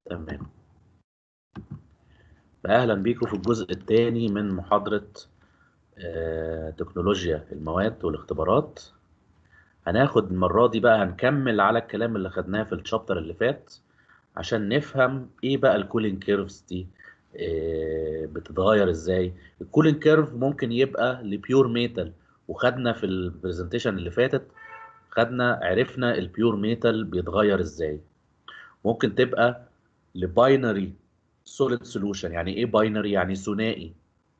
تمام فأهلا بيكم في الجزء الثاني من محاضرة آه، تكنولوجيا المواد والاختبارات هناخد المرة دي بقى هنكمل على الكلام اللي خدناه في الشابتر اللي فات عشان نفهم ايه بقى الكولينج كيرفز دي آه، بتتغير ازاي الكولينج كيرف ممكن يبقى لبيور ميتال وخدنا في البرزنتيشن اللي فاتت خدنا عرفنا البيور ميتال بيتغير ازاي ممكن تبقى لباينري سوليد سولوشن يعني ايه باينري يعني ثنائي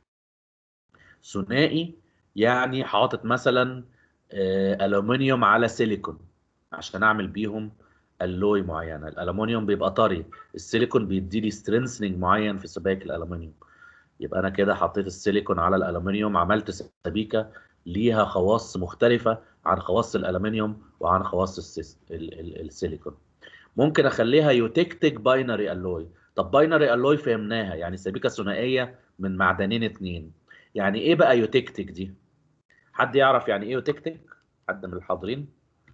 ثنائي يعني حاطط مثلا آه، الومنيوم على سيليكون عشان اعمل بيهم الوي معينه الالومنيوم بيبقى طري السيليكون بيدي لي سترينسنج معين في سبائك الالومنيوم يبقى انا كده حطيت السيليكون على الالومنيوم عملت سبيكه ليها خواص مختلفه عن خواص الالومنيوم وعن خواص السيس- ال- ال- السيليكون ممكن اخليها يوتكتك باينري الوي طب باينري الوي فهمناها يعني سبيكه ثنائيه من معدنين اتنين يعني ايه بقى يوتكتك دي حد يعرف يعني ايه يوتكتك حد من الحاضرين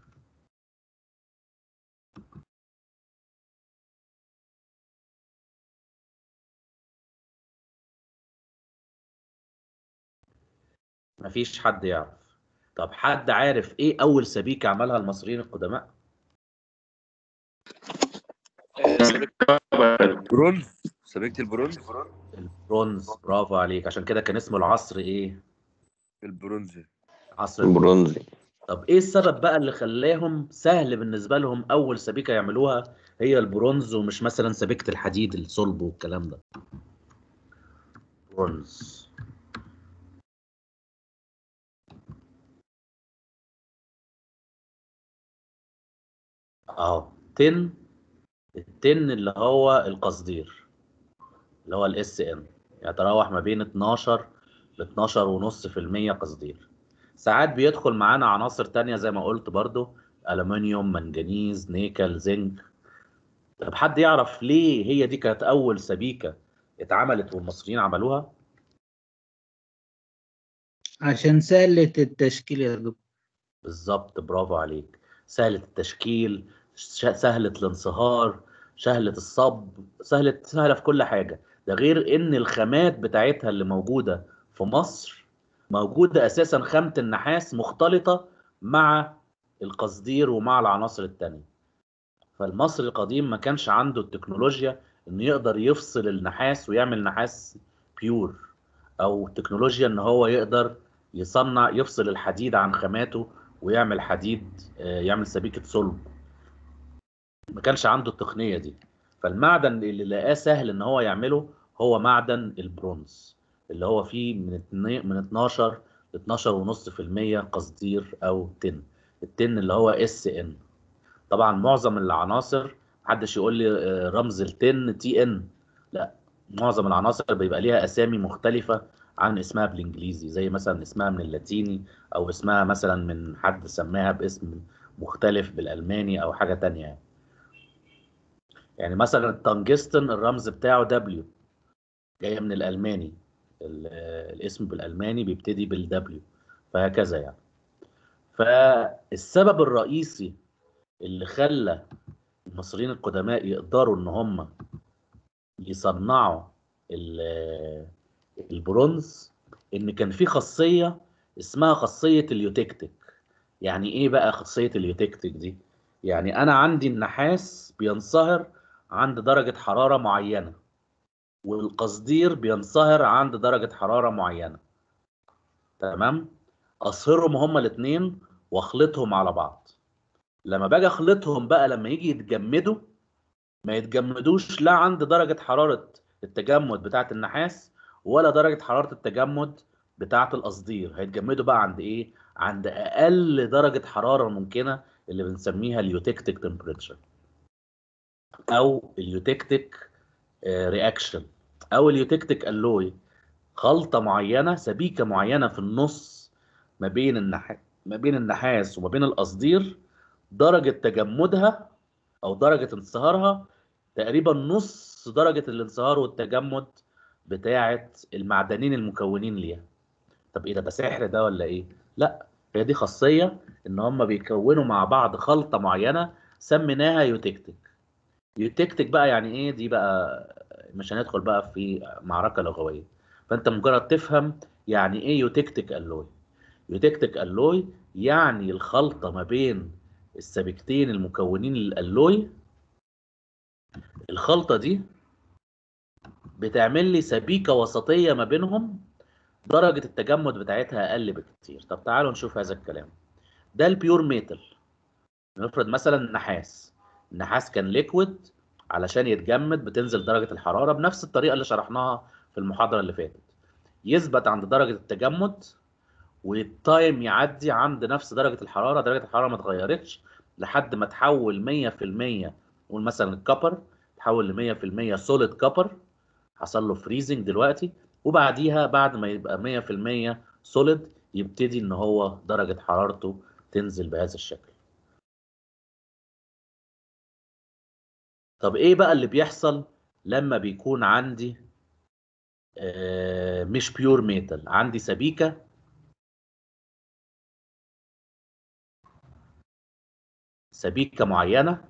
مفيش حد يعرف طب حد عارف ايه اول سبيكه عملها المصريين القدماء برونز سبيكة البرونز البرونز برافو عليك عشان كده كان اسمه العصر ايه البرونز عصر البرونز. برونزي طب ايه السبب بقى اللي خلاهم سهل بالنسبه لهم اول سبيكه يعملوها هي البرونز ومش مثلا سبيكه الحديد الصلب والكلام ده برونز اهو تن التن اللي هو القصدير اللي هو الاس ان يتراوح ما بين 12 ل 12 ونص في المية قصدير ساعات بيدخل معانا عناصر تانية زي ما قلت برضو ألمنيوم منجنيز نيكل زنك طب حد يعرف ليه هي دي كانت أول سبيكة اتعملت والمصريين عملوها؟ عشان سهلة التشكيل يا دكتور بالظبط برافو عليك سهلة التشكيل ش- سهلة الانصهار سهلة الصب سهلة سهلة في كل حاجة ده غير ان الخامات بتاعتها اللي موجودة في مصر موجودة اساسا خامة النحاس مختلطة مع القصدير ومع العناصر التانية فالمصري القديم ما كانش عنده التكنولوجيا انه يقدر يفصل النحاس ويعمل نحاس بيور او تكنولوجيا ان هو يقدر يصنع يفصل الحديد عن خاماته ويعمل حديد آه، يعمل سبيكة صلب ما كانش عنده التقنية دي فالمعدن اللي لقاه سهل ان هو يعمله هو معدن البرونز اللي هو فيه من اتنين- من 12 ل 12 ونص في المية قصدير او تن التن اللي هو اس ان طبعا معظم العناصر محدش يقول لي آه، رمز التن تي ان لا معظم العناصر بيبقى ليها اسامي مختلفة عن اسمها بالانجليزي زي مثلا اسمها من اللاتيني او اسمها مثلا من حد سماها باسم مختلف بالالماني او حاجة تانية يعني. يعني مثلا التنجستن الرمز بتاعه دبليو جاية من الالماني ال- الاسم بالالماني بيبتدي بالدبليو فهكذا يعني فالسبب الرئيسي اللي خلى المصريين القدماء يقدروا ان هم يصنعوا ال- البرونز ان كان في خاصيه اسمها خاصيه اليوتكتك يعني ايه بقى خاصيه اليوتكتك دي يعني انا عندي النحاس بينصهر عند درجه حراره معينه والقصدير بينصهر عند درجه حراره معينه تمام اصهرهم هما الاثنين واخلطهم على بعض لما باجي اخلطهم بقى لما يجي يتجمدوا ما يتجمدوش لا عند درجة حرارة التجمد بتاعة النحاس ولا درجة حرارة التجمد بتاعة القصدير هيتجمدوا بقى عند ايه؟ عند اقل درجة حرارة ممكنة اللي بنسميها اليوتكتيك تمبريتشر او اليوتكتيك رياكشن او اليوتكتيك الوي خلطة معينة سبيكة معينة في النص ما بين النح... ما بين النحاس وما بين القصدير درجة تجمدها او درجة انصهارها تقريبا نص درجة الانصهار والتجمد بتاعة المعدنين المكونين ليها طب ايه ده ده سحر ده ولا ايه لا هي دي خاصية ان هم بيكونوا مع بعض خلطة معينة سميناها يوتكتك يوتكتك بقى يعني ايه دي بقى مش هندخل بقى في معركه لغويه فانت مجرد تفهم يعني ايه يوتكتك الوي يوتكتك الوي يعني الخلطه ما بين السبيكتين المكونين للالوي الخلطه دي بتعمل لي سبيكه وسطيه ما بينهم درجه التجمد بتاعتها اقل بكتير طب تعالوا نشوف هذا الكلام ده البيور ميتال نفرض مثلا النحاس النحاس كان ليكويد علشان يتجمد بتنزل درجه الحراره بنفس الطريقه اللي شرحناها في المحاضره اللي فاتت يثبت عند درجه التجمد والتايم يعدي عند نفس درجه الحراره درجه الحراره ما اتغيرتش لحد ما تحول 100% نقول مثلا الكبر تحول ل 100% سوليد كبر حصل له فريزنج دلوقتي وبعديها بعد ما يبقى 100% سوليد يبتدي ان هو درجه حرارته تنزل بهذا الشكل طب ايه بقى اللي بيحصل لما بيكون عندي آه مش بيور ميتال عندي سبيكه سبيكه معينه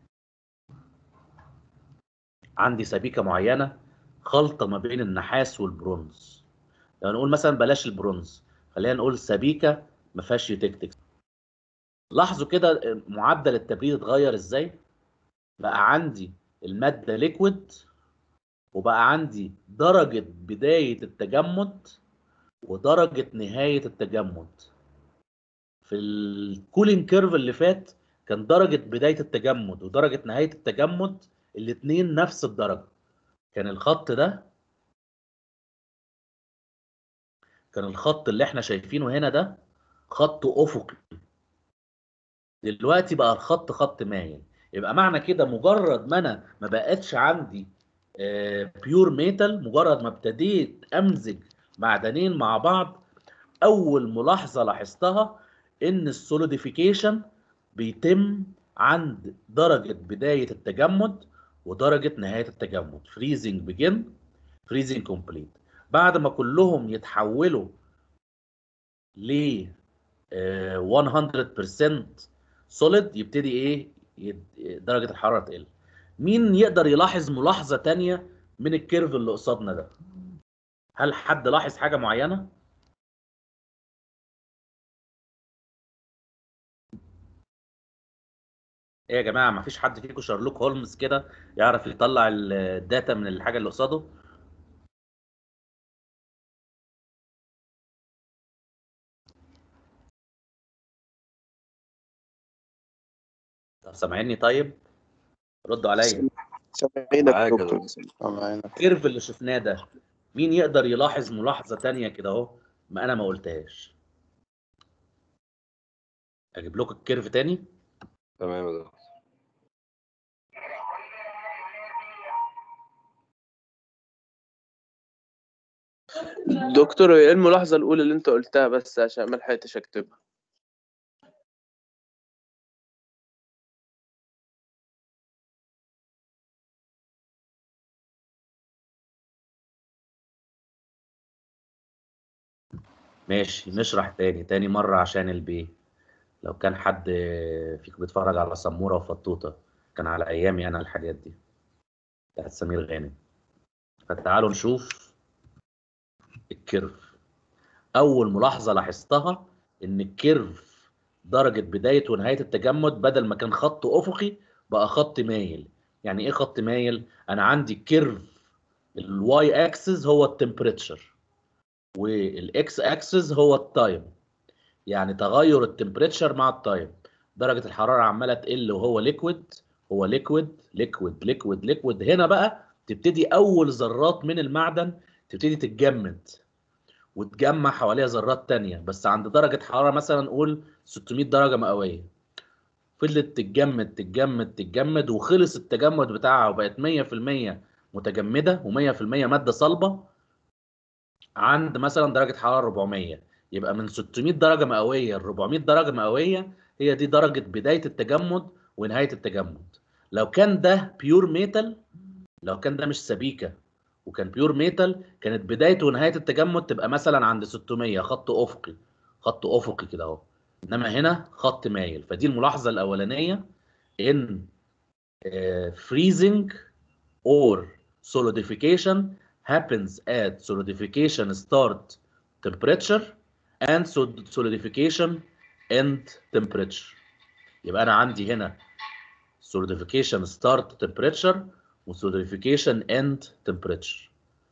عندي سبيكه معينه خلطه ما بين النحاس والبرونز لو نقول مثلا بلاش البرونز خلينا نقول سبيكه ما فيهاش يوتكتكس لاحظوا كده معدل التبريد اتغير ازاي بقى عندي الماده ليكويد وبقى عندي درجه بدايه التجمد ودرجه نهايه التجمد في الكولينج كيرف اللي فات كان درجه بدايه التجمد ودرجه نهايه التجمد الاثنين نفس الدرجه كان الخط ده كان الخط اللي احنا شايفينه هنا ده خط افقي دلوقتي بقى الخط خط مايل يبقى معنى كده مجرد ما انا ما بقتش عندي بيور ميتال مجرد ما ابتديت امزج معدنين مع بعض اول ملاحظه لاحظتها ان السوليديفيكيشن بيتم عند درجه بدايه التجمد ودرجه نهايه التجمد فريزنج بيجن فريزنج كومبليت بعد ما كلهم يتحولوا ل 100% سوليد يبتدي ايه درجه الحراره تقل مين يقدر يلاحظ ملاحظه تانية من الكيرف اللي قصادنا ده هل حد لاحظ حاجه معينه ايه يا جماعه ما فيش حد فيكم شارلوك هولمز كده يعرف يطلع الداتا من الحاجه اللي قصاده طب سامعيني طيب ردوا عليا سامعينك معاك يا يا دكتور سامعينك الكيرف اللي شفناه ده مين يقدر يلاحظ ملاحظه تانية كده اهو ما انا ما قلتهاش اجيب لكم الكيرف تاني تمام يا دكتور دكتور ايه الملاحظة الأولى اللي أنت قلتها بس عشان ما لحقتش أكتبها ماشي نشرح تاني تاني مرة عشان البي لو كان حد فيكم بيتفرج على سمورة وفطوطة كان على أيامي أنا الحاجات دي بتاعت سمير غانم فتعالوا نشوف الكيرف أول ملاحظة لاحظتها إن الكيرف درجة بداية ونهاية التجمد بدل ما كان خط أفقي بقى خط مايل يعني إيه خط مايل؟ أنا عندي كيرف الواي اكسس هو التمبريتشر والاكس اكسس هو التايم يعني تغير التمبريتشر مع التايم درجه الحراره عماله تقل وهو ليكويد هو ليكويد ليكويد ليكويد ليكويد هنا بقى تبتدي اول ذرات من المعدن تبتدي تتجمد وتجمع حواليها ذرات تانية بس عند درجه حراره مثلا نقول 600 درجه مئويه فضلت تتجمد تتجمد تتجمد وخلص التجمد بتاعها وبقت 100% متجمده و100% ماده صلبه عند مثلا درجه حراره 400 يبقى من 600 درجه مئويه ل 400 درجه مئويه هي دي درجه بدايه التجمد ونهايه التجمد لو كان ده بيور ميتال لو كان ده مش سبيكه وكان بيور ميتال كانت بدايه ونهايه التجمد تبقى مثلا عند 600 خط افقي خط افقي كده اهو انما هنا خط مايل فدي الملاحظه الاولانيه ان uh, freezing or solidification happens at solidification start temperature and sol- solidification end temperature يبقى انا عندي هنا solidification start temperature و solidification end temperature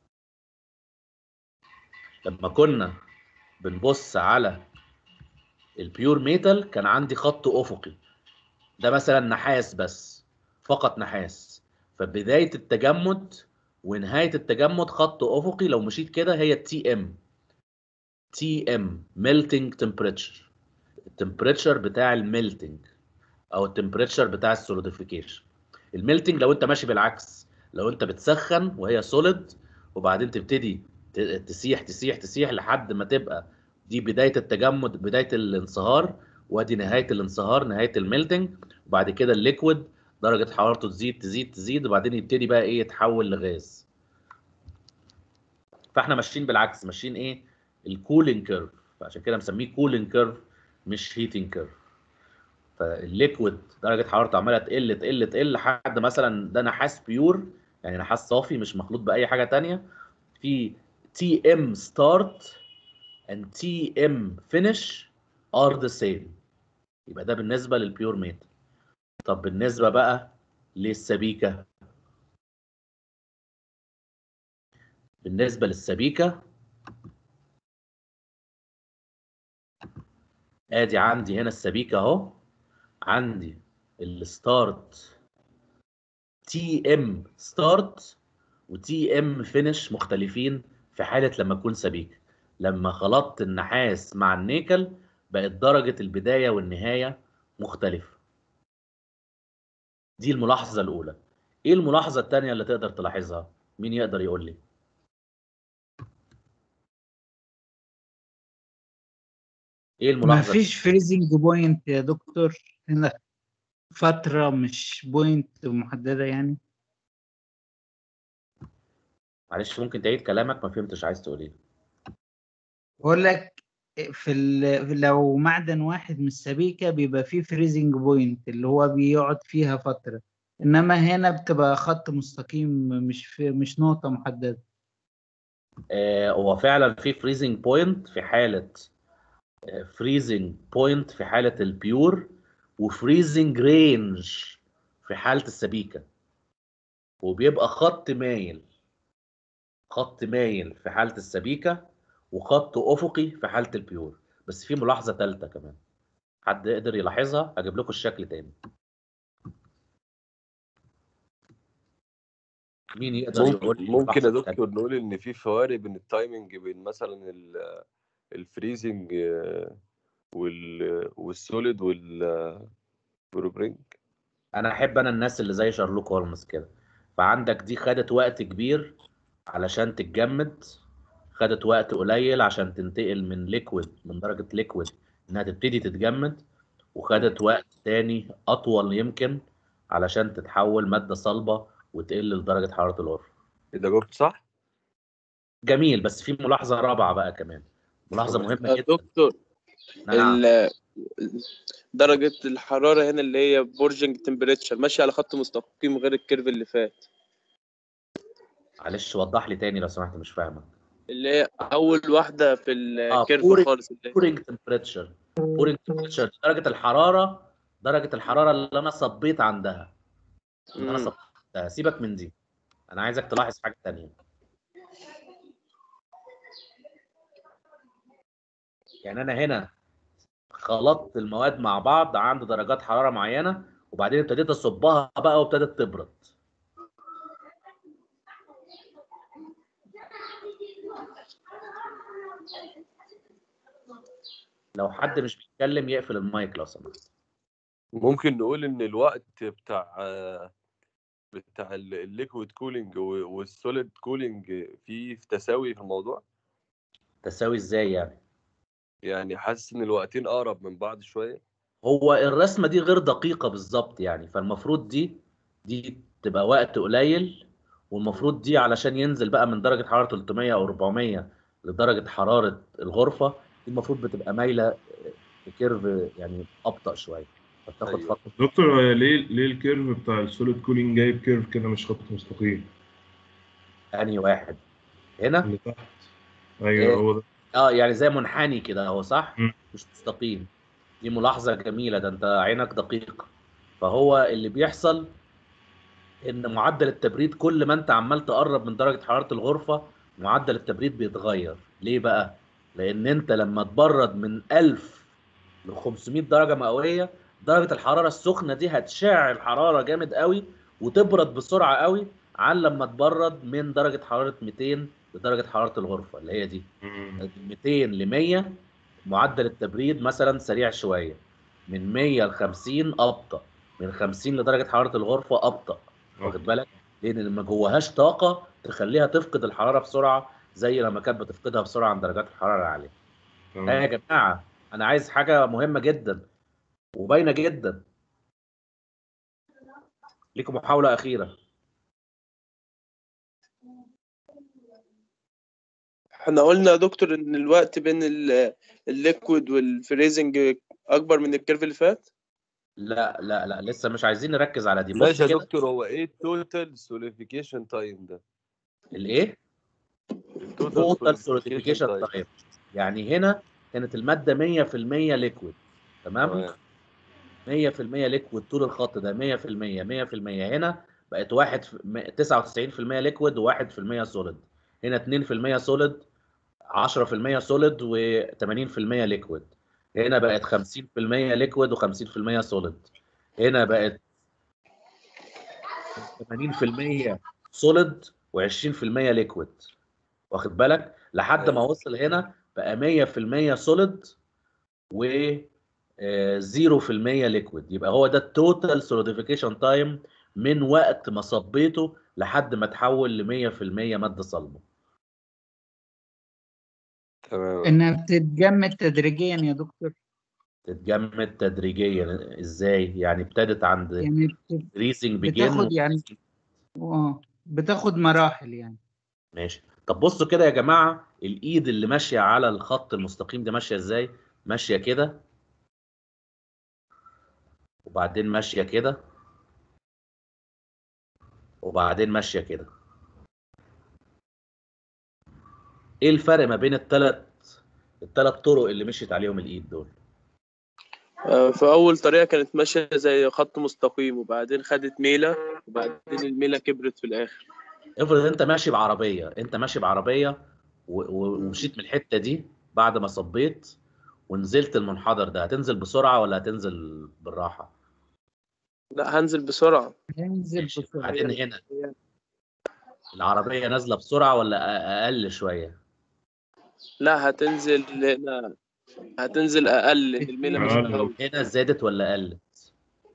لما كنا بنبص على البيور ميتال كان عندي خط افقي ده مثلا نحاس بس فقط نحاس فبدايه التجمد ونهايه التجمد خط افقي لو مشيت كده هي تي ام تي ام ميلتنج تمبريتشر التمبريتشر بتاع الميلتنج او التمبريتشر بتاع السوليديفيكيشن الميلتنج لو انت ماشي بالعكس لو انت بتسخن وهي سوليد وبعدين تبتدي ت- تسيح تسيح تسيح لحد ما تبقى دي بدايه التجمد بدايه الانصهار وادي نهايه الانصهار نهايه الميلتنج وبعد كده الليكويد درجه حرارته تزيد تزيد تزيد وبعدين يبتدي بقى ايه يتحول لغاز فاحنا ماشيين بالعكس ماشيين ايه الكولينج كيرف فعشان كده مسميه كولينج كيرف مش هيتنج كيرف فالليكويد درجه حرارته عماله تقل تقل تقل لحد مثلا ده نحاس بيور يعني نحاس صافي مش مخلوط باي حاجه تانية في تي ام ستارت and تي ام finish are the same يبقى ده بالنسبه للبيور ميتال طب بالنسبه بقى للسبيكه بالنسبه للسبيكه ادي عندي هنا السبيكه اهو عندي الستارت تي ام ستارت وتي ام فينش مختلفين في حاله لما اكون سبيكه لما خلطت النحاس مع النيكل بقت درجه البدايه والنهايه مختلفه دي الملاحظه الاولى ايه الملاحظه الثانيه اللي تقدر تلاحظها مين يقدر يقول لي ايه ما الملاحظه فيش فريزنج بوينت يا دكتور هنا فترة مش بوينت محددة يعني معلش ممكن تعيد كلامك ما فهمتش عايز تقول ايه بقول لك في ال... لو معدن واحد من السبيكة بيبقى فيه فريزنج بوينت اللي هو بيقعد فيها فترة انما هنا بتبقى خط مستقيم مش في مش نقطة محددة آه، هو فعلا في فريزنج بوينت في حالة فريزنج بوينت في حالة البيور وفريزنج رينج في حالة السبيكة وبيبقى خط مايل خط مايل في حالة السبيكة وخط أفقي في حالة البيور بس في ملاحظة ثالثة كمان حد يقدر يلاحظها هجيب لكم الشكل تاني مين يقدر يقول ممكن لي ممكن يا الملاحظة التانية؟ دكتور نقول ان في فوارق بين التايمنج بين مثلا ال- الفريزنج آه، وال والسوليد والبروبرينج انا احب انا الناس اللي زي شارلوك هولمز كده فعندك دي خدت وقت كبير علشان تتجمد خدت وقت قليل عشان تنتقل من ليكويد من درجة ليكويد انها تبتدي تتجمد وخدت وقت تاني اطول يمكن علشان تتحول مادة صلبة وتقل لدرجة حرارة الغرفة اذا جاوبت صح جميل بس في ملاحظة رابعة بقى كمان ملاحظة مهمة يا جدا دكتور نعم ال- درجة الحرارة هنا اللي هي بورجنج تمبريتشر ماشية على خط مستقيم غير الكيرف اللي فات معلش وضح لي تاني لو سمحت مش فاهمك اللي هي أول واحدة في اه الكيرف بورنج خالص اللي بورنج تمبريتشر بورنج تمبريتشر درجة الحرارة درجة الحرارة اللي أنا صبيت عندها اللي أنا مم. صبيت عندها سيبك من دي أنا عايزك تلاحظ حاجة تانية يعني أنا هنا خلطت المواد مع بعض عند درجات حرارة معينة وبعدين ابتديت أصبها بقى وابتدت تبرد لو حد مش بيتكلم يقفل المايك لو سمحت ممكن نقول ان الوقت بتاع آه، بتاع الليكويد كولينج والسوليد كولينج في في تساوي في الموضوع تساوي ازاي يعني يعني حاسس ان الوقتين اقرب من بعض شويه هو الرسمه دي غير دقيقه بالظبط يعني فالمفروض دي دي تبقى وقت قليل والمفروض دي علشان ينزل بقى من درجه حراره 300 او 400 لدرجه حراره الغرفه دي المفروض بتبقى مايله في كيرف يعني ابطا شويه فبتاخد أيوة. فتره دكتور هو ليه ليه الكيرف بتاع السوليد كولينج جايب كيرف كده مش خط مستقيم انهي واحد هنا اللي تحت إيه؟ ايوه هو ده اه يعني زي منحني كده اهو صح مم. مش مستقيم دي ملاحظه جميله ده انت عينك دقيق فهو اللي بيحصل ان معدل التبريد كل ما انت عمال تقرب من درجه حراره الغرفه معدل التبريد بيتغير ليه بقى لان انت لما تبرد من 1000 ل 500 درجه مئويه درجه الحراره السخنه دي هتشع الحراره جامد قوي وتبرد بسرعه قوي عن لما تبرد من درجه حراره 200 لدرجه حراره الغرفه اللي هي دي مم. 200 ل 100 معدل التبريد مثلا سريع شويه من 100 ل 50 ابطا من 50 لدرجه حراره الغرفه ابطا واخد بالك لان ما جواهاش طاقه تخليها تفقد الحراره بسرعه زي لما كانت بتفقدها بسرعه عند درجات الحراره العاليه تمام. ها يا جماعه انا عايز حاجه مهمه جدا وباينه جدا ليكم محاوله اخيره احنا قلنا يا دكتور ان الوقت بين ال- الليكويد والفريزنج اكبر من الكيرف اللي فات لا لا لا لسه مش عايزين نركز على دي بص ماشي يا كده دكتور هو ايه التوتال سوليفيكيشن تايم ده؟ الايه توتال سوليديفيكيشن تايم يعني هنا كانت الماده 100% ليكويد تمام تمام 100% ليكويد طول الخط ده 100% 100% هنا بقت واحد في- م- 99% ليكويد و1% سوليد هنا 2% سوليد 10% سوليد و80% ليكويد هنا بقت 50% ليكويد و50% سوليد هنا بقت 80% سوليد و20% ليكويد واخد بالك لحد ما وصل هنا بقى 100% سوليد و آه، 0% ليكويد يبقى هو ده التوتال سوليديفيكيشن تايم من وقت ما صبيته لحد ما تحول ل 100% ماده صلبه تمام انها بتتجمد تدريجيا يا دكتور تتجمد تدريجيا ازاي يعني ابتدت عند يعني بت- ريسنج بيجن بتاخد يعني اه بتاخد مراحل يعني ماشي طب بصوا كده يا جماعه الايد اللي ماشيه على الخط المستقيم ده ماشيه ازاي ماشيه كده وبعدين ماشيه كده وبعدين ماشيه كده ايه الفرق ما بين الثلاث الثلاث طرق اللي مشيت عليهم الايد دول آه، في اول طريقه كانت ماشيه زي خط مستقيم وبعدين خدت ميله وبعدين الميله كبرت في الاخر افرض انت ماشي بعربيه انت ماشي بعربيه و- و- ومشيت من الحته دي بعد ما صبيت ونزلت المنحدر ده هتنزل بسرعه ولا هتنزل بالراحه لا هنزل بسرعه هنزل ماشي بسرعة بعدين هنا العربيه نازله بسرعه ولا أ- اقل شويه لا هتنزل هنا هتنزل اقل لان الميله مش أقل. قوي هنا زادت ولا قلت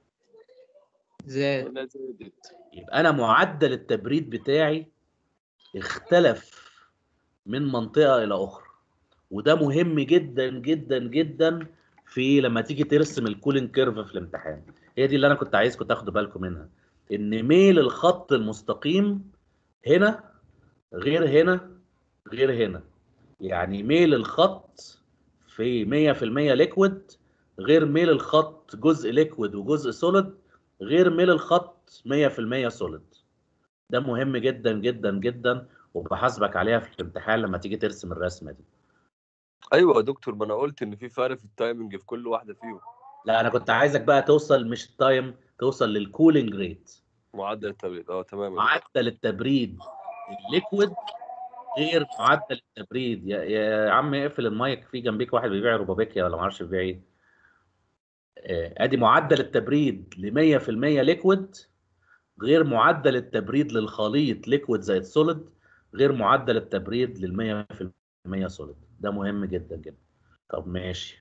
زاد هنا زادت يبقى انا معدل التبريد بتاعي اختلف من منطقه الى اخرى وده مهم جدا جدا جدا في لما تيجي ترسم الكولين كيرف في الامتحان هي دي اللي انا كنت عايزكم تاخدوا بالكم منها ان ميل الخط المستقيم هنا غير هنا غير هنا يعني ميل الخط في 100% ليكويد غير ميل الخط جزء ليكويد وجزء سوليد غير ميل الخط 100% سوليد ده مهم جدا جدا جدا وبحاسبك عليها في الامتحان لما تيجي ترسم الرسمه دي ايوه يا دكتور ما انا قلت ان في فرق في التايمنج في كل واحده فيهم لا انا كنت عايزك بقى توصل مش التايم توصل للكولينج ريت معدل التبريد اه تمام يا معدل التبريد الليكويد غير معدل التبريد يا, يا عم اقفل المايك في جنبيك واحد بيبيع روبابيكيا ولا ما اعرفش بيبيع ايه آه، ادي معدل التبريد ل 100% ليكويد غير معدل التبريد للخليط ليكويد زائد سوليد غير معدل التبريد لل 100% سوليد ده مهم جدا جدا طب ماشي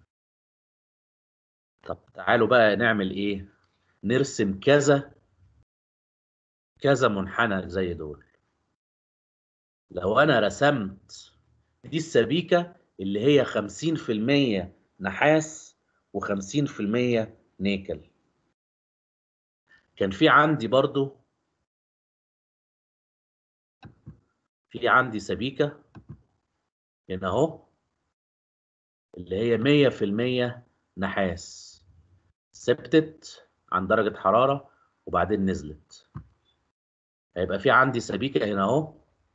طب تعالوا بقى نعمل ايه نرسم كذا كذا منحنى زي دول لو انا رسمت دي السبيكة اللي هي 50% نحاس و50% نيكل كان في عندي برضو في عندي سبيكة هنا اهو اللي هي 100% نحاس ثبتت عن درجة حرارة وبعدين نزلت هيبقى في عندي سبيكة هنا اهو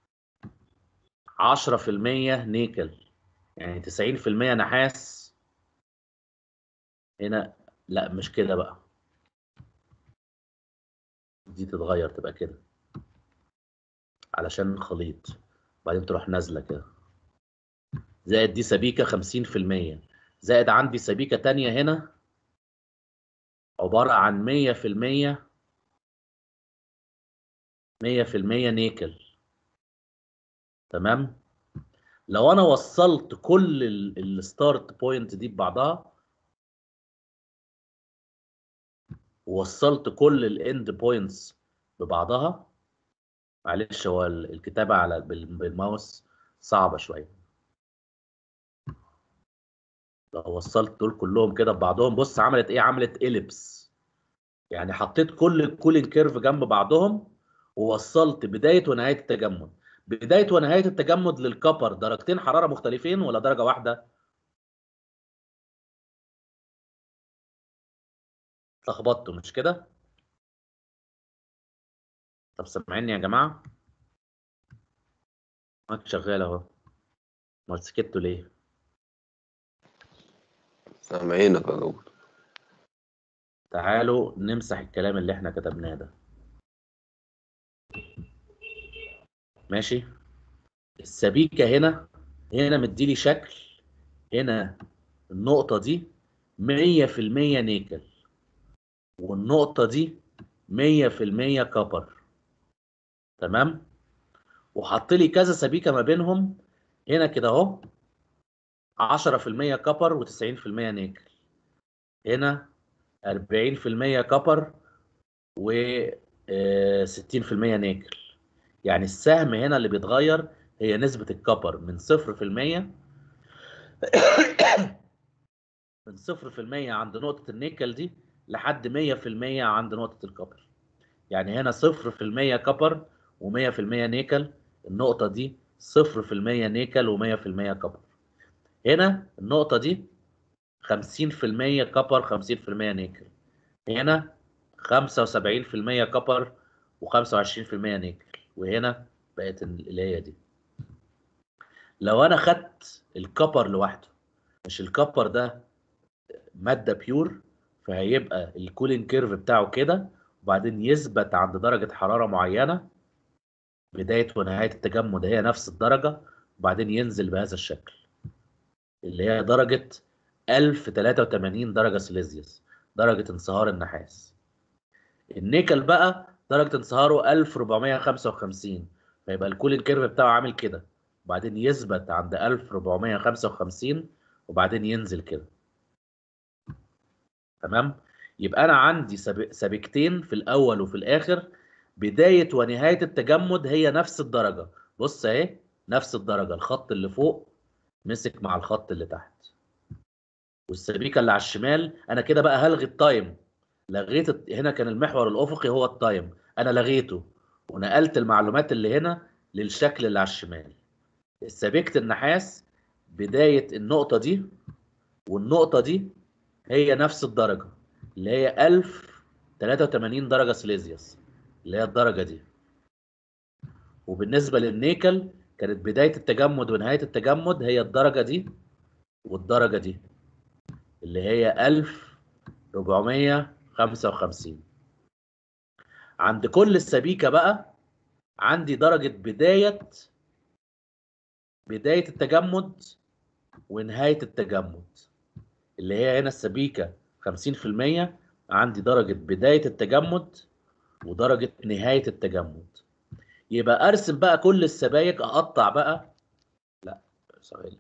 10% نيكل يعني 90% نحاس هنا لا مش كده بقى دي تتغير تبقى كده علشان خليط بعدين تروح نازلة كده زائد دي سبيكة 50% زائد عندي سبيكة تانية هنا عبارة عن 100% 100% نيكل تمام لو انا وصلت كل الستارت بوينت دي ببعضها ووصلت كل الاند بوينتس ببعضها معلش هو ال- الكتابة على بال- بالماوس صعبة شوية لو وصلت دول كلهم كده ببعضهم بص عملت ايه عملت اليبس يعني حطيت كل الكولين كيرف جنب بعضهم ووصلت بداية ونهاية التجمد بداية ونهاية التجمد للكبر درجتين حرارة مختلفين ولا درجة واحدة؟ اتلخبطتوا مش كده؟ طب سامعيني يا جماعة؟ مايك شغال اهو ما سكتوا ليه؟ سامعينك يا دكتور تعالوا نمسح الكلام اللي احنا كتبناه ده ماشي السبيكة هنا هنا مديلي شكل هنا النقطة دي مية في المية نيكل والنقطة دي مية في المية كبر تمام وحط لي كذا سبيكة ما بينهم هنا كده اهو عشرة في المية كبر وتسعين في المية نيكل هنا أربعين في المية كبر و ستين في المية نيكل يعني السهم هنا اللي بيتغير هي نسبة الكبر من صفر في المية من صفر في المية عند نقطة النيكل دي لحد مية في المية عند نقطة الكبر يعني هنا صفر في المية كبر ومية في المية نيكل النقطة دي صفر في المية نيكل ومية في المية كبر هنا النقطة دي خمسين في المية كبر خمسين في المية نيكل هنا خمسة وسبعين في المية كبر وخمسة وعشرين في المية نيكل وهنا بقت اللي هي دي لو انا خدت الكبر لوحده مش الكبر ده ماده بيور فهيبقى الكولين كيرف بتاعه كده وبعدين يثبت عند درجه حراره معينه بدايه ونهايه التجمد هي نفس الدرجه وبعدين ينزل بهذا الشكل اللي هي درجه 1083 درجه سيليزيوس درجه انصهار النحاس النيكل بقى درجه انصهاره 1455 فيبقى الكولين كيرف بتاعه عامل كده وبعدين يثبت عند 1455 وبعدين ينزل كده تمام يبقى انا عندي سب- سبيكتين في الاول وفي الاخر بدايه ونهايه التجمد هي نفس الدرجه بص اهي نفس الدرجه الخط اللي فوق مسك مع الخط اللي تحت والسبيكه اللي على الشمال انا كده بقى هلغي التايم لغيت الت- هنا كان المحور الافقي هو التايم انا لغيته ونقلت المعلومات اللي هنا للشكل اللي على الشمال سبيكه النحاس بدايه النقطه دي والنقطه دي هي نفس الدرجه اللي هي 1083 درجه سيليزيوس اللي هي الدرجه دي وبالنسبه للنيكل كانت بدايه التجمد ونهايه التجمد هي الدرجه دي والدرجه دي اللي هي 1455 عند كل السبيكه بقى عندي درجه بدايه بدايه التجمد ونهايه التجمد اللي هي هنا السبيكه 50% عندي درجه بدايه التجمد ودرجه نهايه التجمد يبقى ارسم بقى كل السبايك اقطع بقى لا ثواني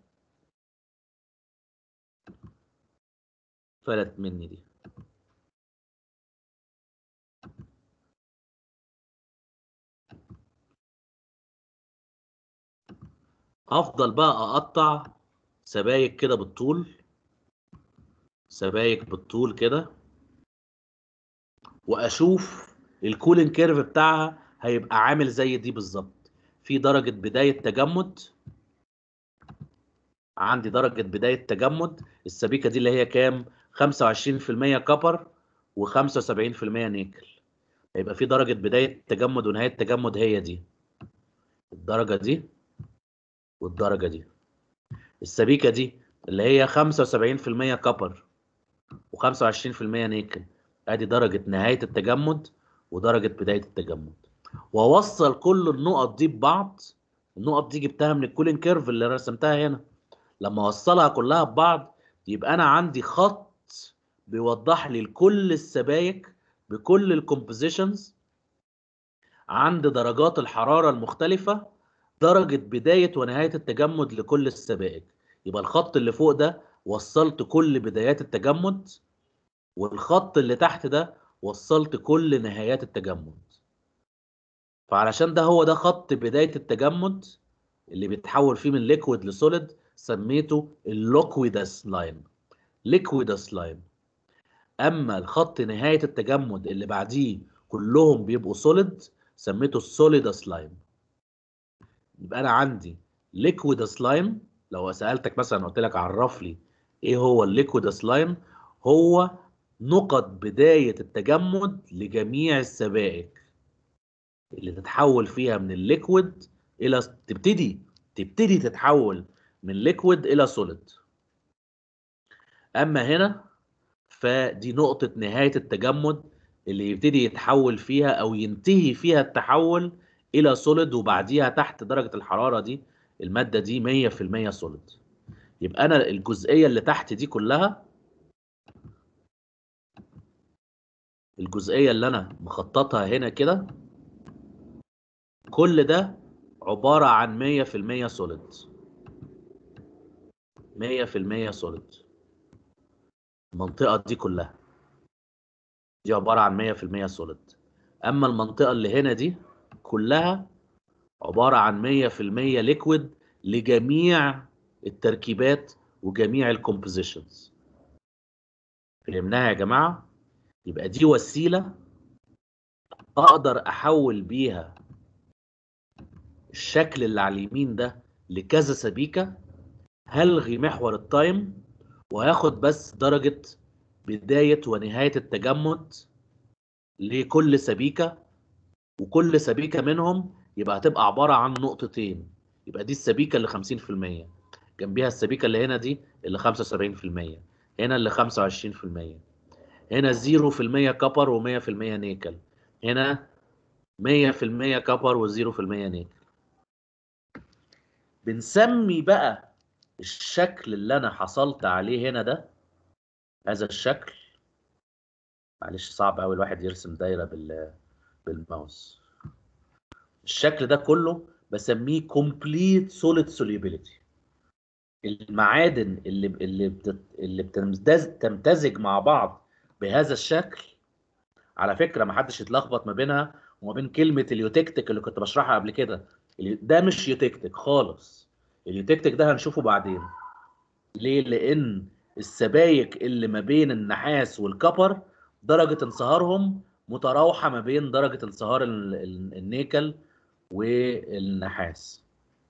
فلت مني دي افضل بقى اقطع سبايك كده بالطول سبايك بالطول كده واشوف الكولين كيرف بتاعها هيبقى عامل زي دي بالظبط في درجة بداية تجمد عندي درجة بداية تجمد السبيكة دي اللي هي كام 25% كبر و75% نيكل هيبقى في درجة بداية تجمد ونهاية تجمد هي دي الدرجة دي والدرجة دي السبيكة دي اللي هي 75% كبر و25% نيكل ادي درجة نهاية التجمد ودرجة بداية التجمد واوصل كل النقط دي ببعض النقط دي جبتها من الكولين كيرف اللي رسمتها هنا لما اوصلها كلها ببعض يبقى انا عندي خط بيوضح لي كل السبايك بكل الكومبوزيشنز عند درجات الحرارة المختلفة درجة بداية ونهاية التجمد لكل السبائك يبقى الخط اللي فوق ده وصلت كل بدايات التجمد والخط اللي تحت ده وصلت كل نهايات التجمد فعلشان ده هو ده خط بداية التجمد اللي بيتحول فيه من ليكويد لسوليد سميته اللوكويدس لاين ليكويدس لاين اما الخط نهاية التجمد اللي بعديه كلهم بيبقوا سوليد سميته السوليدس لاين يبقى انا عندي ليكويدس لاين لو سالتك مثلا قلت لك عرف لي ايه هو الليكويدس لاين هو نقط بداية التجمد لجميع السبائك اللي تتحول فيها من الليكويد الى تبتدي تبتدي تتحول من ليكويد الى سوليد اما هنا فدي نقطة نهاية التجمد اللي يبتدي يتحول فيها او ينتهي فيها التحول الى سوليد وبعديها تحت درجة الحرارة دي المادة دي 100% سوليد يبقى انا الجزئية اللي تحت دي كلها الجزئية اللي انا مخططها هنا كده كل ده عبارة عن 100% سوليد 100% سوليد المنطقة دي كلها دي عبارة عن 100% سوليد أما المنطقة اللي هنا دي كلها عبارة عن 100% ليكويد لجميع التركيبات وجميع الكومبوزيشنز فهمناها يا جماعة يبقى دي وسيلة أقدر أحول بيها الشكل اللي على اليمين ده لكذا سبيكة هلغي محور التايم وهاخد بس درجة بداية ونهاية التجمد لكل سبيكة وكل سبيكة منهم يبقى هتبقى عبارة عن نقطتين يبقى دي السبيكة اللي 50% جنبيها السبيكة اللي هنا دي اللي 75% هنا اللي 25% هنا 0% كبر و100% نيكل هنا 100% كبر و0% نيكل بنسمي بقى الشكل اللي انا حصلت عليه هنا ده هذا الشكل معلش صعب قوي الواحد يرسم دايره بال بالماوس الشكل ده كله بسميه complete solid solubility المعادن اللي اللي بتت... اللي بتمتز... تمتزج مع بعض بهذا الشكل على فكره ما حدش يتلخبط ما بينها وما بين كلمه اليوتكتيك اللي كنت بشرحها قبل كده ده مش يوتكتيك خالص اليوتكتيك ده هنشوفه بعدين ليه لان السبايك اللي ما بين النحاس والكبر درجه انصهارهم متراوحه ما بين درجه انصهار النيكل والنحاس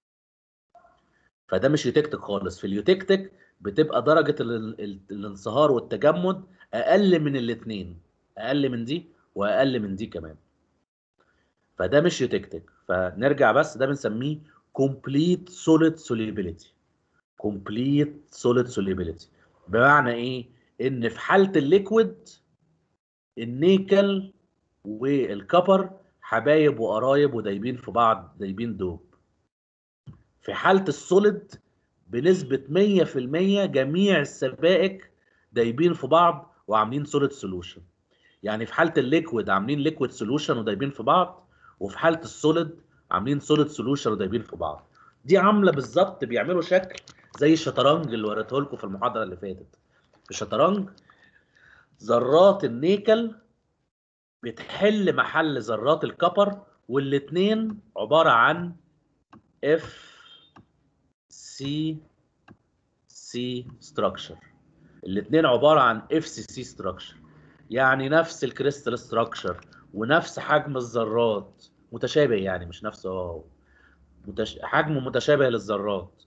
فده مش يوتكتيك خالص في اليوتكتيك بتبقى درجه الانصهار والتجمد اقل من الاثنين اقل من دي واقل من دي كمان فده مش يوتكتيك فنرجع بس ده بنسميه complete solid solubility complete solid solubility بمعنى ايه ان في حاله الليكويد النيكل والكبر حبايب وقرايب ودايبين في بعض دايبين دوب في حاله السوليد بنسبه 100% جميع السبائك دايبين في بعض وعاملين سوليد سولوشن يعني في حاله الليكويد عاملين ليكويد سولوشن ودايبين في بعض وفي حاله السوليد عاملين سوليد سولوشن ودايبين في بعض دي عامله بالظبط بيعملوا شكل زي الشطرنج اللي وريته لكم في المحاضره اللي فاتت في الشطرنج ذرات النيكل بتحل محل ذرات الكبر والاثنين عباره عن اف سي سي ستراكشر الاثنين عباره عن اف سي سي ستراكشر يعني نفس الكريستال ستراكشر ونفس حجم الذرات متشابه يعني مش نفسه اه متش... حجمه متشابه للذرات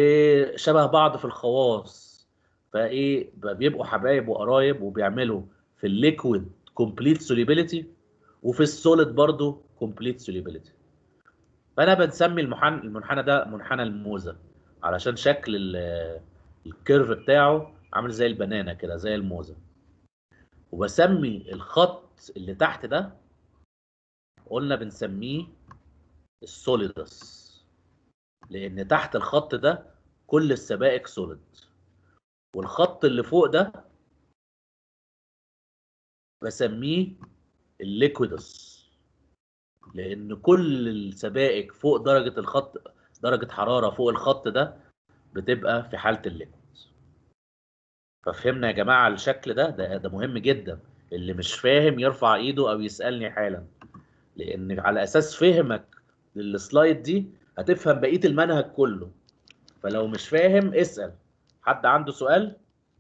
وشبه بعض في الخواص فايه بيبقوا حبايب وقرايب وبيعملوا في الليكويد كومبليت سوليبيليتي وفي السوليد برضو كومبليت سوليبيليتي فانا بنسمي المحن... المنحنى ده منحنى الموزه علشان شكل ال- الكيرف بتاعه عامل زي البنانه كده زي الموزه وبسمي الخط اللي تحت ده قلنا بنسميه السوليدس لان تحت الخط ده كل السبائك سوليد والخط اللي فوق ده بسميه الليكويدس لان كل السبائك فوق درجه الخط درجه حراره فوق الخط ده بتبقى في حاله الليكويد ففهمنا يا جماعه الشكل ده ده, ده مهم جدا اللي مش فاهم يرفع ايده او يسالني حالا لان على اساس فهمك للسلايد دي هتفهم بقيه المنهج كله فلو مش فاهم اسال حد عنده سؤال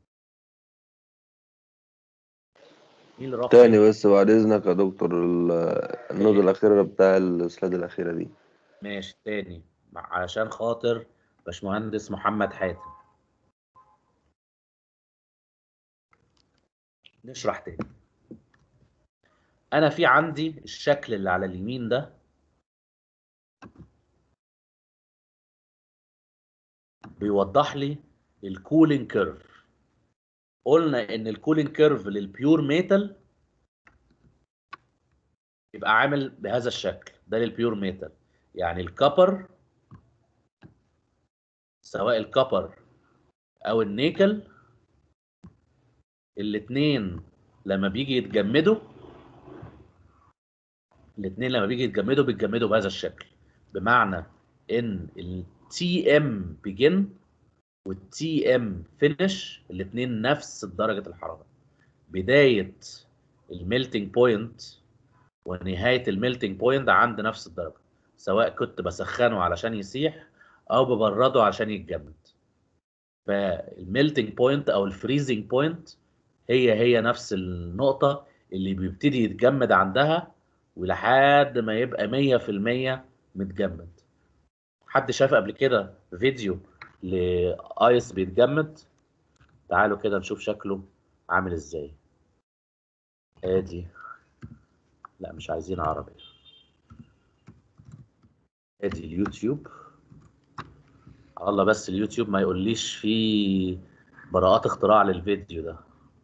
مين اللي رفع تاني بس بعد اذنك يا دكتور ال- النقطة الأخيرة بتاع السلايد الأخيرة دي ماشي تاني مع- علشان خاطر باشمهندس محمد حاتم نشرح تاني انا في عندي الشكل اللي على اليمين ده بيوضح لي الكولينج كيرف قلنا ان الكولينج كيرف للبيور ميتال يبقى عامل بهذا الشكل ده للبيور ميتال يعني الكبر سواء الكبر او النيكل الاتنين لما بيجي يتجمدوا الاتنين لما بيجي يتجمدوا بيتجمدوا بهذا الشكل بمعنى ان التي ام بيجن والتي ام فينش الاتنين نفس درجة الحرارة بداية الميلتنج بوينت ونهاية الميلتنج بوينت عند نفس الدرجة سواء كنت بسخنه علشان يسيح او ببرده عشان يتجمد فالميلتنج بوينت او الفريزنج بوينت هي هي نفس النقطة اللي بيبتدي يتجمد عندها ولحد ما يبقى 100% متجمد حد شاف قبل كده فيديو لايس بيتجمد تعالوا كده نشوف شكله عامل ازاي ادي لا مش عايزين عربي ادي اليوتيوب الله بس اليوتيوب ما يقوليش فيه براءات اختراع للفيديو ده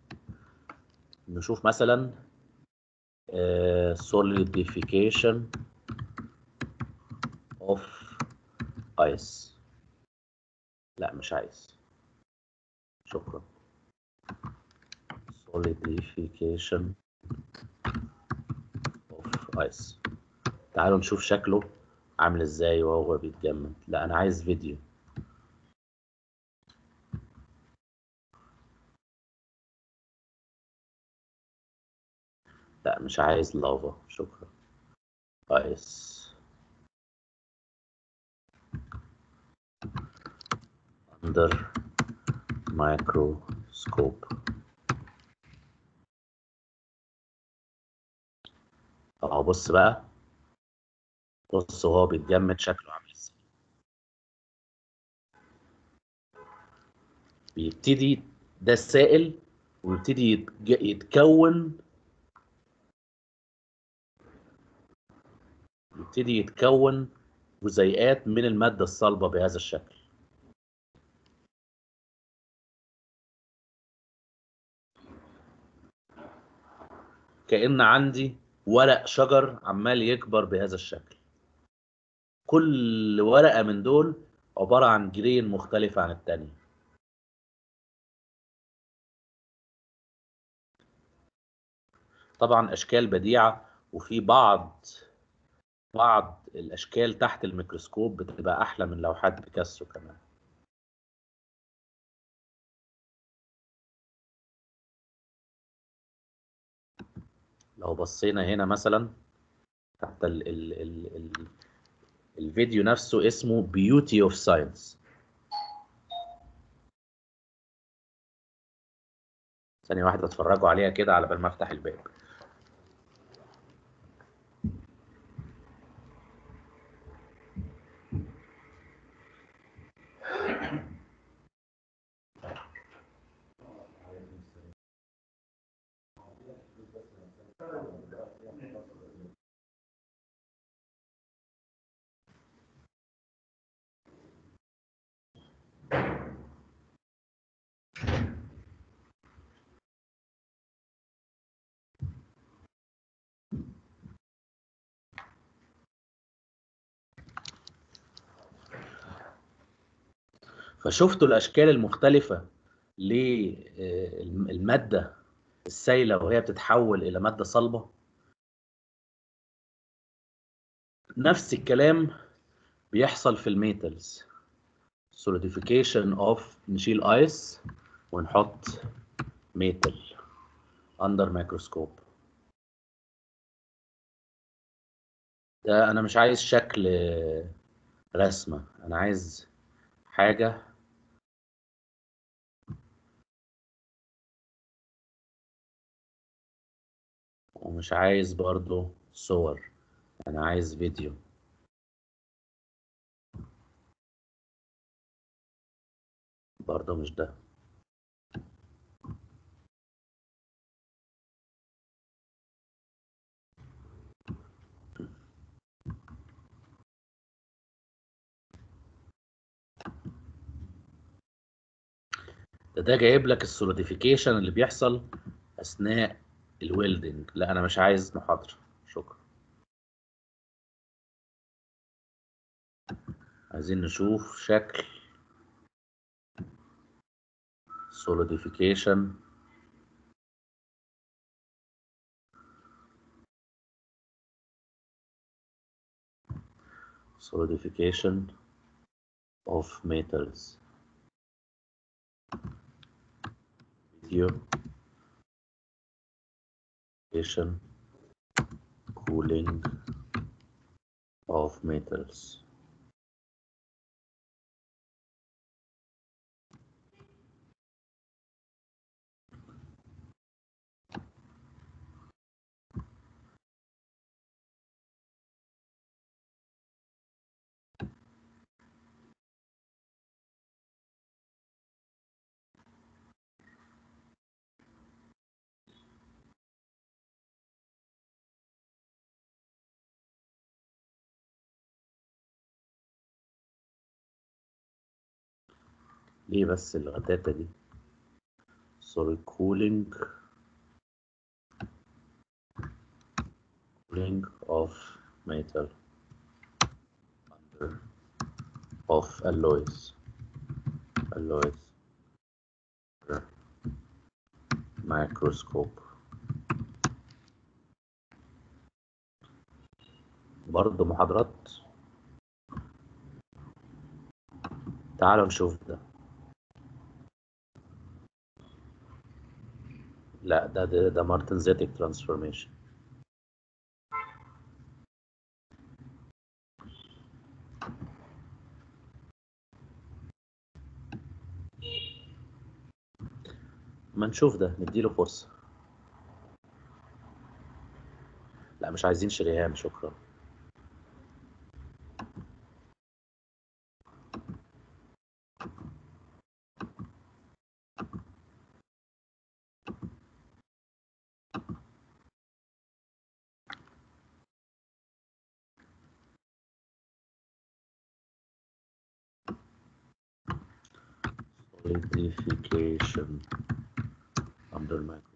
نشوف مثلا آه، solidification of ice لا مش عايز شكرا solidification of ice تعالوا نشوف شكله عامل ازاي وهو بيتجمد لا انا عايز فيديو لا مش عايز لافا شكرا ايس under microscope اهو بص بقى بص وهو بيتجمد شكله عامل ازاي بيبتدي ده السائل ويبتدي يتج- يتكون يبتدي يتكون جزيئات من المادة الصلبة بهذا الشكل كأن عندي ورق شجر عمال يكبر بهذا الشكل كل ورقة من دول عبارة عن جرين مختلفة عن التانية طبعا أشكال بديعة وفي بعض بعض الأشكال تحت الميكروسكوب بتبقى أحلى من لوحات بيكاسو كمان لو بصينا هنا مثلا تحت ال ال ال ال الفيديو نفسه اسمه Beauty of Science ثانية واحدة اتفرجوا عليها كده على بال ما افتح الباب فشفتوا الاشكال المختلفه للماده السائله وهي بتتحول الى ماده صلبه نفس الكلام بيحصل في الميتالز solidification of نشيل ايس ونحط ميتال under microscope ده انا مش عايز شكل رسمة انا عايز حاجة ومش عايز برضو صور انا عايز فيديو برضو مش ده ده ده جايب لك السوليديفيكيشن اللي بيحصل اثناء الويلدنج لا انا مش عايز محاضرة شكرا عايزين نشوف شكل solidification solidification of metals video solidification cooling of metals ليه بس الغتاتة دي sorry cooling cooling of metal under of alloys alloys under microscope برضه محاضرات تعالوا نشوف ده لا ده ده, ده مارتنزيتك ترانسفورميشن ما نشوف ده نديله فرصة لا مش عايزين شريهان شكرا solidification under microscope.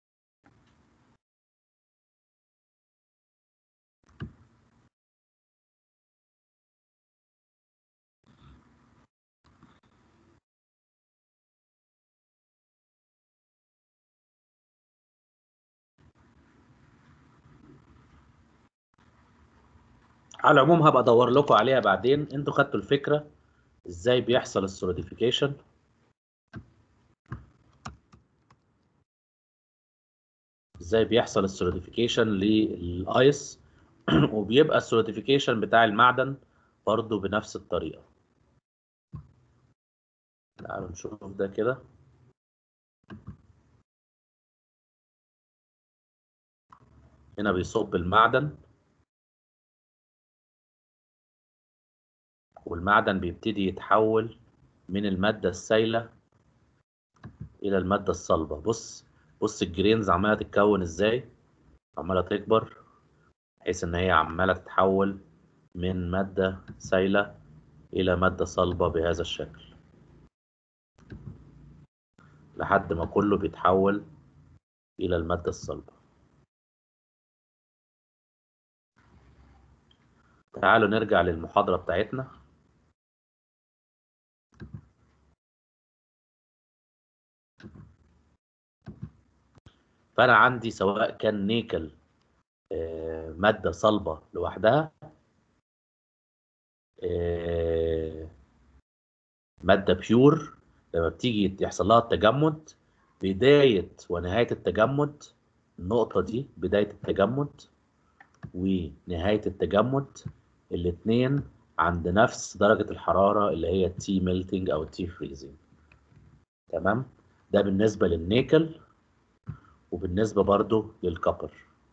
على العموم هبقى ادور لكم عليها بعدين انتوا خدتوا الفكره ازاي بيحصل السوليديفيكيشن ازاي بيحصل السوليديفيكيشن للايس وبيبقى السوليديفيكيشن بتاع المعدن برضو بنفس الطريقه تعالوا نشوف ده كده هنا بيصب المعدن والمعدن بيبتدي يتحول من المادة السائلة إلى المادة الصلبة بص بص الجرينز عمالة تتكون إزاي عمالة تكبر بحيث إن هي عمالة تتحول من مادة سائلة إلى مادة صلبة بهذا الشكل لحد ما كله بيتحول إلى المادة الصلبة تعالوا نرجع للمحاضرة بتاعتنا فانا عندي سواء كان نيكل آه، ماده صلبه لوحدها آه، ماده بيور لما بتيجي يحصل لها التجمد بدايه ونهايه التجمد النقطه دي بدايه التجمد ونهايه التجمد الاثنين عند نفس درجه الحراره اللي هي التي ميلتنج او التي فريزنج تمام ده بالنسبه للنيكل وبالنسبه برضو للكبر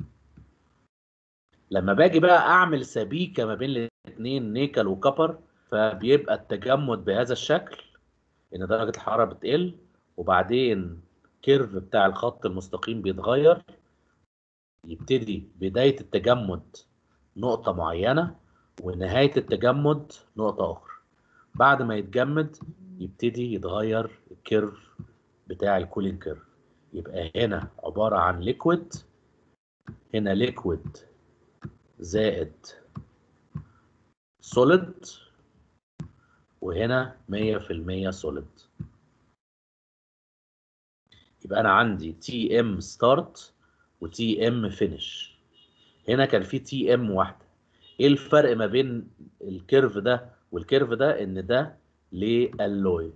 لما باجي بقى اعمل سبيكه ما بين الاثنين نيكل وكبر فبيبقى التجمد بهذا الشكل ان درجه الحراره بتقل وبعدين كيرف بتاع الخط المستقيم بيتغير يبتدي بدايه التجمد نقطه معينه ونهايه التجمد نقطه اخرى بعد ما يتجمد يبتدي يتغير الكيرف بتاع الكولين كيرف يبقى هنا عباره عن ليكويد هنا ليكويد زائد سوليد وهنا 100% سوليد يبقى انا عندي تي ام ستارت وتي ام فينش هنا كان في تي ام واحده ايه الفرق ما بين الكيرف ده والكيرف ده ان ده ليه الوي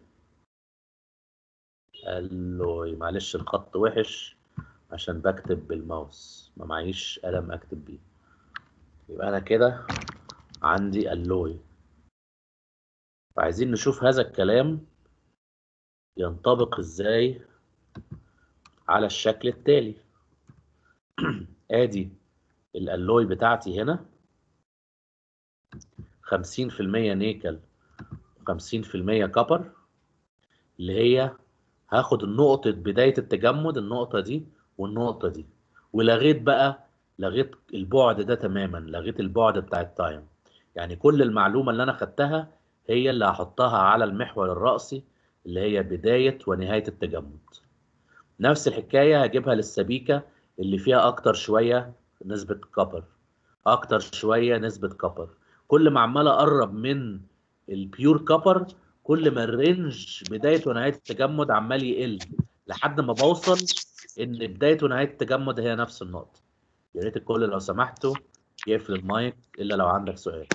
الوي معلش الخط وحش عشان بكتب بالماوس ما معيش قلم اكتب بيه يبقى انا كده عندي اللوي وعايزين نشوف هذا الكلام ينطبق ازاي على الشكل التالي ادي الالوي بتاعتي هنا 50% نيكل و50% كبر اللي هي هاخد النقطة بداية التجمد النقطة دي والنقطة دي ولغيت بقى لغيت البعد ده تماما لغيت البعد بتاع التايم يعني كل المعلومة اللي أنا خدتها هي اللي هحطها على المحور الرأسي اللي هي بداية ونهاية التجمد نفس الحكاية هجيبها للسبيكة اللي فيها أكتر شوية نسبة كبر أكتر شوية نسبة كبر كل ما عمال أقرب من البيور كبر كل ما الرينج بداية ونهاية التجمد عمال يقل لحد ما بوصل إن بداية ونهاية التجمد هي نفس النقطة يا ريت الكل لو سمحتوا يقفل المايك إلا لو عندك سؤال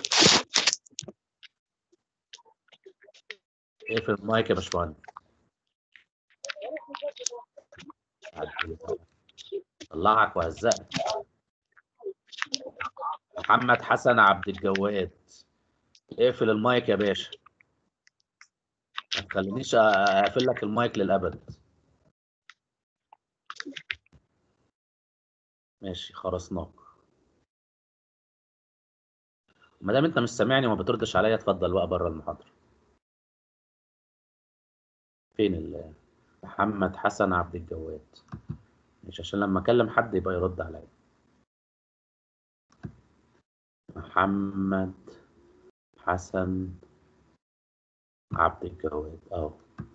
اقفل المايك يا باشمهندس طلعك وهزقك محمد حسن عبد الجواد اقفل المايك يا باشا ما تخلينيش اقفل لك المايك للابد ماشي خلصناك ما دام انت مش سامعني وما بتردش عليا اتفضل بقى بره المحاضره فين ال محمد حسن عبد الجواد مش عشان لما اكلم حد يبقى يرد عليا محمد حسن عبد الجواد اهو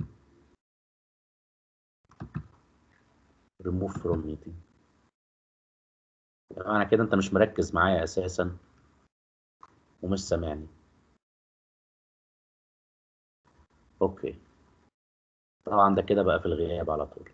remove from meeting انا كده انت مش مركز معايا اساسا ومش سامعني اوكي طبعا ده كده بقى في الغياب على طول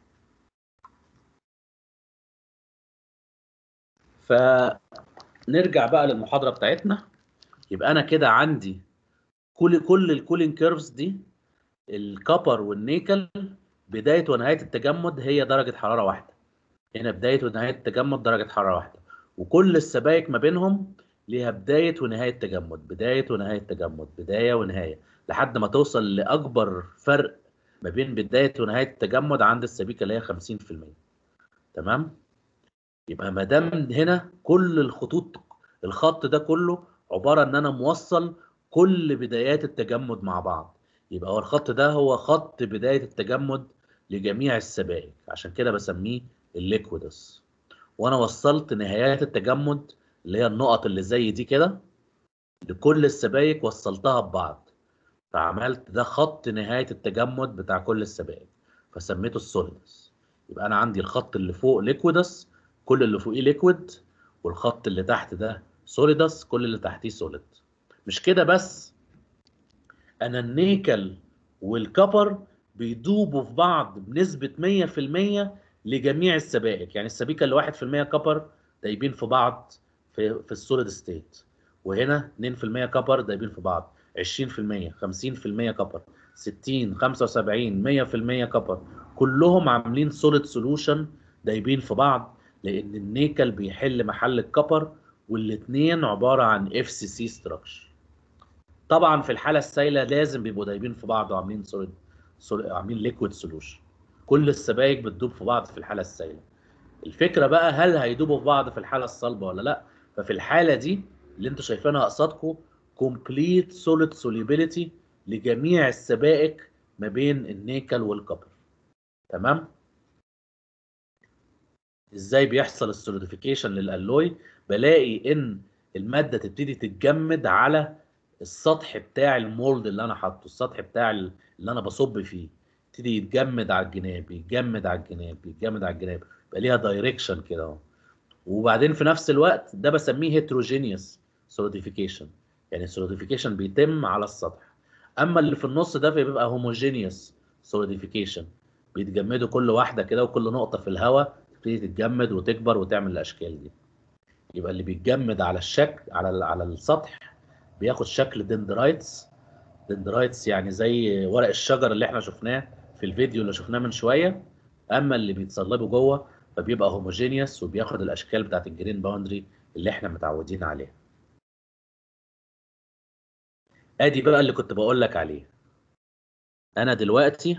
فنرجع بقى للمحاضرة بتاعتنا يبقى أنا كده عندي كل كل الكولين كيرفز دي الكبر والنيكل بداية ونهاية التجمد هي درجة حرارة واحدة هنا بداية ونهاية التجمد درجة حرارة واحدة وكل السبايك ما بينهم ليها بداية ونهاية تجمد بداية ونهاية تجمد بداية ونهاية لحد ما توصل لأكبر فرق ما بين بداية ونهاية التجمد عند السبيكة اللي هي 50% تمام يبقى ما دام هنا كل الخطوط الخط ده كله عبارة ان انا موصل كل بدايات التجمد مع بعض يبقى هو الخط ده هو خط بداية التجمد لجميع السبائك عشان كده بسميه الليكويدس وانا وصلت نهايات التجمد اللي هي النقط اللي زي دي كده لكل السبائك وصلتها ببعض فعملت ده خط نهاية التجمد بتاع كل السبائك فسميته السوليدس يبقى انا عندي الخط اللي فوق ليكويدس كل اللي فوقيه ليكويد والخط اللي تحت ده سوليدس كل اللي تحتيه سوليد مش كده بس انا النيكل والكبر بيدوبوا في بعض بنسبة 100% لجميع السبائك يعني السبيكه اللي 1% كبر دايبين في بعض في في السوليد ستيت وهنا 2% كبر دايبين في بعض 20% 50% كبر 60 75 100% كبر كلهم عاملين سوليد سولوشن دايبين في بعض لان النيكل بيحل محل الكبر والاثنين عباره عن اف سي سي ستراكشر طبعا في الحاله السائله لازم بيبقوا دايبين في بعض وعاملين سوليد عاملين ليكويد سولوشن كل السبائك بتدوب في بعض في الحاله السائله الفكره بقى هل هيدوبوا في بعض في الحاله الصلبه ولا لا ففي الحاله دي اللي انتوا شايفينها قصادكم كومبليت سوليد سوليبيليتي لجميع السبائك ما بين النيكل والكبر تمام ازاي بيحصل السوليديفيكيشن للالوي بلاقي ان الماده تبتدي تتجمد على السطح بتاع المولد اللي انا حاطه السطح بتاع اللي انا بصب فيه يبتدي يتجمد على الجناب يتجمد على الجناب يتجمد على الجناب يبقى ليها دايركشن كده اهو وبعدين في نفس الوقت ده بسميه هيتروجينيوس سوليديفيكيشن يعني السوليديفيكيشن بيتم على السطح اما اللي في النص ده بيبقى هوموجينيوس سوليديفيكيشن بيتجمدوا كل واحده كده وكل نقطه في الهواء تبتدي تتجمد وتكبر وتعمل الاشكال دي يبقى اللي بيتجمد على الشكل على على السطح بياخد شكل دندرايتس دندرايتس يعني زي ورق الشجر اللي احنا شفناه في الفيديو اللي شفناه من شويه اما اللي بيتصلبوا جوه فبيبقى هوموجينيوس وبياخد الاشكال بتاعت الجرين باوندري اللي احنا متعودين عليها ادي بقى اللي كنت بقول لك عليه انا دلوقتي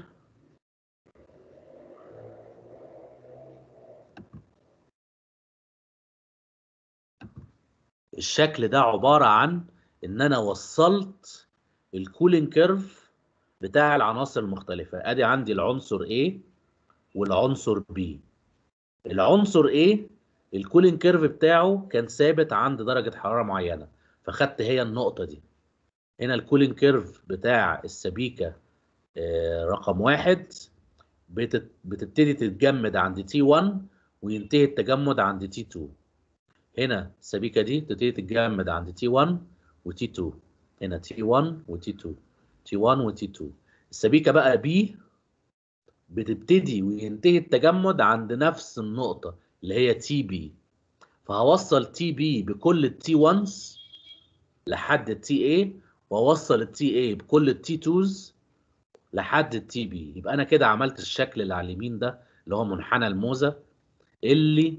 الشكل ده عبارة عن ان انا وصلت الكولينج كيرف بتاع العناصر المختلفة ادي عندي العنصر A والعنصر B العنصر A الكولينج كيرف بتاعه كان ثابت عند درجة حرارة معينة فخدت هي النقطة دي هنا الكولينج كيرف بتاع السبيكة آه، رقم واحد بتت- بتبتدي تتجمد عند تي 1 وينتهي التجمد عند تي 2 هنا السبيكة دي تبتدي تتجمد عند تي 1 وتي 2 هنا تي 1 وتي 2 تي 1 وتي 2 السبيكة بقى بي بتبتدي وينتهي التجمد عند نفس النقطة اللي هي تي بي فهوصل تي بي بكل التي 1s لحد التي اي واوصل التي اي بكل التي 2s لحد التي بي يبقى انا كده عملت الشكل اللي على اليمين ده اللي هو منحنى الموزة اللي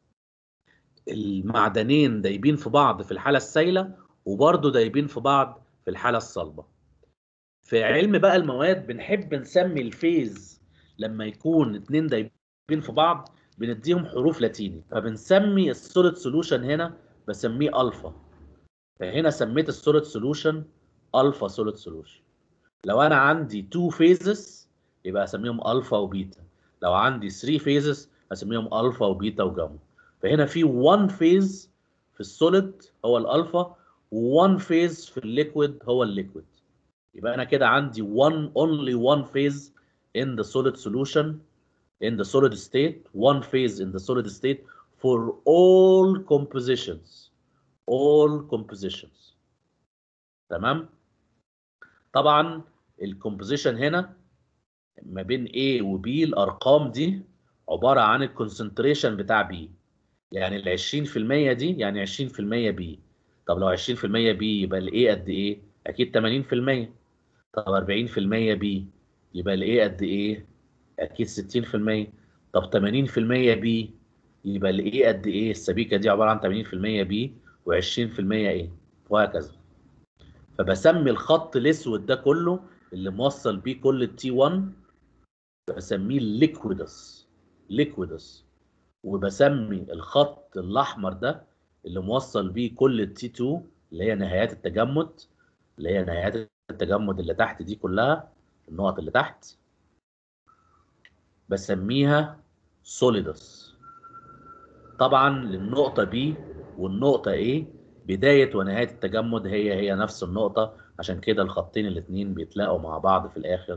المعدنين دايبين في بعض في الحالة السائلة وبرضه دايبين في بعض في الحالة الصلبة في علم بقى المواد بنحب نسمي الفيز لما يكون اتنين دايبين في بعض بنديهم حروف لاتيني فبنسمي السوليد سولوشن هنا بسميه الفا فهنا سميت السوليد سولوشن الفا سوليد سولوشن لو انا عندي 2 فيزز يبقى اسميهم الفا وبيتا لو عندي 3 فيزز اسميهم الفا وبيتا وجاما فهنا في 1 فيز في السوليد هو الالفا و1 فيز في الليكويد هو الليكويد يبقى انا كده عندي one only one phase in the solid solution in the solid state one phase in the solid state for all compositions all compositions تمام طبعا الكومبوزيشن هنا ما بين A و B الارقام دي عباره عن الكونسنتريشن بتاع B يعني ال 20% دي يعني 20% B طب لو 20% B يبقى ال A قد ايه؟ اكيد 80% طب 40% B يبقى ال A قد ايه؟ اكيد 60% طب 80% B يبقى ال A قد ايه؟ السبيكه دي عباره عن 80% B و20% A وهكذا فبسمي الخط الاسود ده كله اللي موصل بيه كل التي 1 بسميه الليكويدس ليكويدس وبسمي الخط الاحمر ده اللي موصل بيه كل التي 2 اللي هي نهايات التجمد اللي هي نهايات التجمد اللي تحت دي كلها النقط اللي تحت بسميها سوليدس طبعا للنقطة B والنقطة A بداية ونهاية التجمد هي هي نفس النقطة عشان كده الخطين الاتنين بيتلاقوا مع بعض في الآخر